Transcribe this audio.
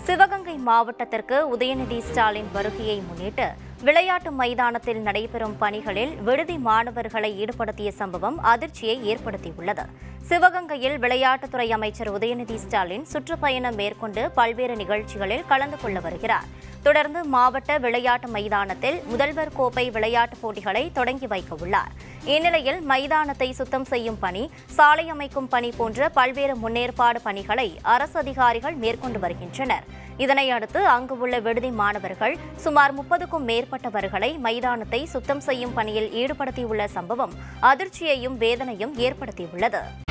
சிவகங்கை மாவட்டத்திற்கு உதயநிதி ஸ்டாலின் வருகையை முன்னிட்டு விளையாட்டு மைதானத்தில் நடைபெறும் பணிகளில் விடுதி மாணவர்களை ஈடுபடுத்திய சம்பவம் அதிர்ச்சியை ஏற்படுத்தியுள்ளது சிவகங்கையில் விளையாட்டுத்துறை அமைச்சர் உதயநிதி ஸ்டாலின் சுற்றுப்பயணம் மேற்கொண்டு பல்வேறு நிகழ்ச்சிகளில் கலந்து கொள்ள வருகிறார் தொடர்ந்து மாவட்ட விளையாட்டு மைதானத்தில் முதல்வர் கோப்பை விளையாட்டுப் போட்டிகளை தொடங்கி வைக்க உள்ளார் இந்நிலையில் மைதானத்தை சுத்தம் செய்யும் பணி சாலை அமைக்கும் பணி போன்ற பல்வேறு முன்னேற்பாடு பணிகளை அரசு அதிகாரிகள் மேற்கொண்டு வருகின்றனர் இதனை அடுத்து அங்கு உள்ள விடுதி மாணவர்கள் சுமார் முப்பதுக்கும் மேற்பட்டவர்களை மைதானத்தை சுத்தம் செய்யும் பணியில் ஈடுபடுத்தியுள்ள சம்பவம் அதிர்ச்சியையும் வேதனையும் ஏற்படுத்தியுள்ளது